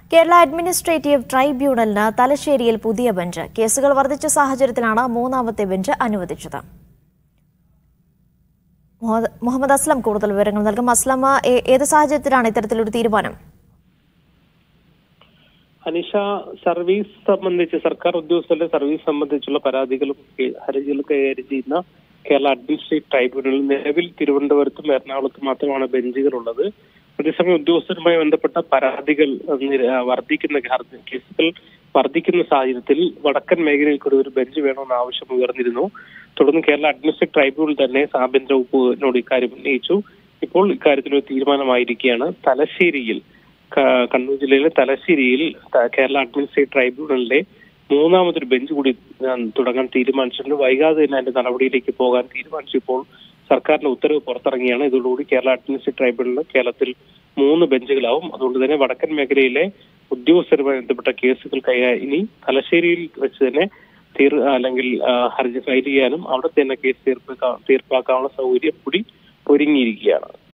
Kerala administrative ട്രൈബ്യൂണലിന് തലശ്ശേരിയിൽ പുതിയ bench കേസുകൾ വർദ്ധിച്ച സാഹചര്യത്തിലാണ് മൂന്നാമത്തെ ബെഞ്ച് അനുവദിച്ചത് മുഹമ്മദ്- മുഹമ്മദ് അസ്ലം കൂടുതൽ വിവരങ്ങൾ നൽകും അസ്ലം ഏ- ഏത് സാഹചര്യത്തിലാണ് ഇത്തരത്തിലൊരു തീരുമാനം അനിഷ സർവീസ് സംബന്ധിച്ച് സർക്കാർ ഉദ്യോഗസ്ഥരുടെ സർവീസ് സംബന്ധിച്ചുള്ള പരാതികളും കെ- ഹർജികളും കൈകാര്യം ചെയ്യുന്ന കേരള അഡ്മിനിസ്ട്രേറ്റീവ് ട്രൈബ്യൂണൽ നിലവിൽ തിരുവനന്തപുരത്തും എറണാകുളത്തും മാത്രമാണ് ബെഞ്ചുകൾ ഉള്ളത് അതേസമയം ഉദ്യോഗസ്ഥരുമായി ബന്ധപ്പെട്ട പരാതികൾ അഹ് നിര- വർദ്ധിക്കുന്ന ഹർജി- കേസുകൾ വർദ്ധിക്കുന്ന സാഹചര്യത്തിൽ വടക്കൻ മേഖലയിൽ കൂടി ഒരു ബെഞ്ച് വേണമെന്ന ആവശ്യം ഉയർന്നിരുന്നു തുടർന്ന് കേരള അഡ്മിനിസ്ട്രേറ്റീവ് ട്രൈബ്യൂണൽ തന്നെ ആഭ്യന്തര വകുപ്പിനോട് ഇക്കാര്യം ഉന്നയിച്ചു ഇപ്പോൾ ഇക്കാര്യത്തിൽ ഒരു തീരുമാനമായിരിക്കുകയാണ് തലശ്ശേരിയിൽ ക- കണ്ണൂർ ജില്ലയിലെ തലശ്ശേരിയിൽ ത- കേരള അഡ്മിനിസ്ട്രേറ്റീവ് ട്രൈബ്യൂണലിന്റെ മൂന്നാമതൊരു ബെഞ്ച് കൂടി ആ, തുടങ്ങാൻ തീരുമാനിച്ചിട്ടുണ്ട് വൈകാതെ തന്നെ അതിന്റെ നടപടിയിലേക്ക് പോകാൻ തീരുമാനിച്ചു ഇപ്പോൾ സർക്കാരിന്റെ ഉത്തരവ് പുറത്തിറങ്ങിയാണ് ഇതോടുകൂടി കേരള അഡ്മിനിസ്ട്രേറ്റീവ് ട്രൈബ്യൂണലിൽ കേരളത്തിൽ മൂന്ന് ബെഞ്ചുകളാവും അതുകൊണ്ട് തന്നെ വടക്കൻ മേഖലയിലെ ഉദ്യോഗസ്ഥരുമായി ബന്ധപ്പെട്ട കേസുകൾ കൈകാര്യം ഇനി തലശ്ശേരിയിൽ വെച്ച് തന്നെ തീർ അല്ലെങ്കിൽ ആ, ഹർജി ഫയൽ ചെയ്യാനും അവിടെ തന്നെ കേസ് തീർപ്പാക്കാ തീർപ്പാക്കാനുള്ള സൗകര്യം കൂടി ഒരുങ്ങിയിരിക്കുകയാണ്